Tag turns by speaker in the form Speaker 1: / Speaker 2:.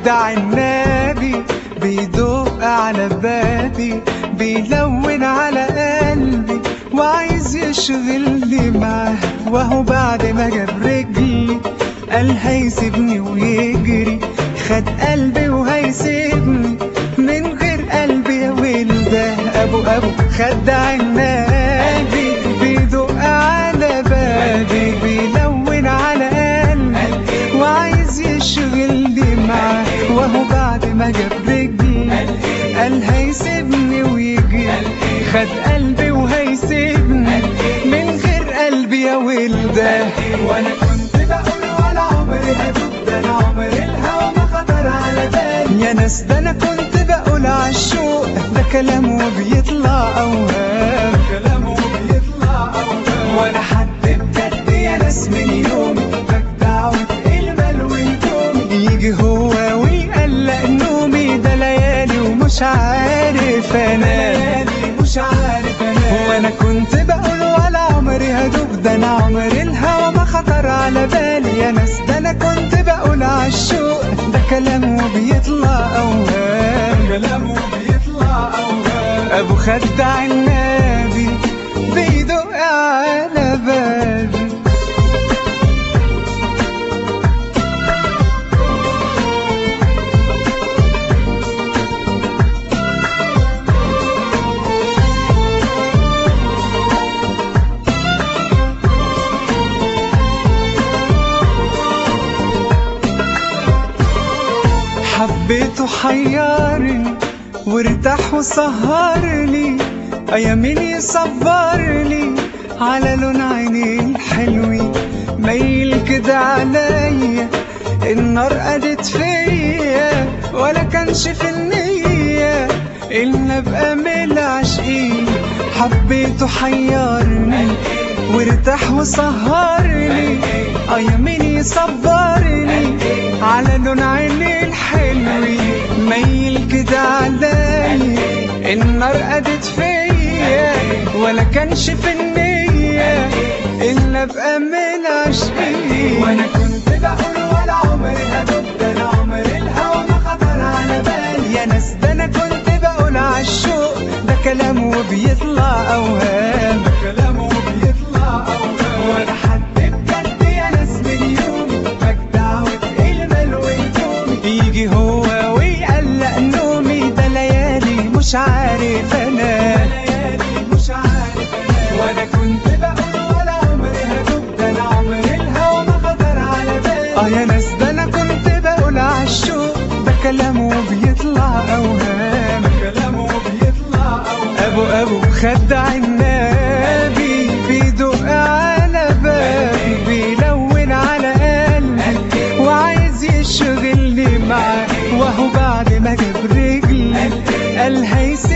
Speaker 1: خدع النبي بيدق على بابي بيلون على قلبي وعايز يشغلني معاه وهو بعد ما جاب رجلي قال هيسيبني ويجري خد قلبي وهيسيبني من غير قلبي يا ولده ابو ابو خدع النبي بيدق على بابي بيلون على قلبي وعايز يشغلني معاه وهو بعد ما جاب رجلي قال هيسيبني ويجي خد قلبي وهيسيبني من غير قلبي يا ولده وانا كنت بقول ولا عمري هدوب ده انا عمري الهوى ما خطر على بالي يا ناس ده انا كنت بقول عالشوق ده كلامه بيطلع اوهام كلامه بيطلع اوهام وانا حد بجد يا ناس من يومي بجدع وتقلمل وانتومي يجي هو ويقلق نومي ده ليالي ومش عارف انام مش عارف انام وانا كنت بقول ولا عمري هدوب ده انا عمري الهوى ما خطر على بالي يا ناس ده انا كنت بقول عالشوق ده كلامه بيطلع اوهام كلامه بيطلع اوهام ابو خدع النبي بيدق على بابي حبيته حيرني وارتاح وسهرني ايامين يصبرني على لون عيني الحلوين ميل كده عليا النار قدت فيا ولا كانش في النية إن أبقى من العاشقين حبيته حيرني وارتاح وسهرني أيامين يصبرني على لون عيني الحلوين ميل كده عليا النار قدت فيا ولا كانش في النية إلا أبقى من العاشقين وأنا كنت بقول ولا عمري هدوب ده أنا عمري الهوى ما خطر على بالي يا ناس ده أنا كنت بقول عالشوق ده كلامه بيطلع أوهام ده كلامه بيطلع أوهام ولا حد بجد يا ناس من يومي بجدع وتقلمل وانتومي يجي هو ويقلق نومي ده ليالي مش عارف أنام مش عارف أنام وأنا كنت بقول ولا عمري هدوب ده أنا عمري الهوى ما خطر على بالي آه يا ناس ده أنا كنت بقول عالشوق ده كلامه بيطلع أوهام كلامه بيطلع أوهام أبو أبو خدع النبي بيدق على بابي بيلون على قلبي وعايز يشغلني معاه وهو بعد ما جاب رجلي قال هيسيبني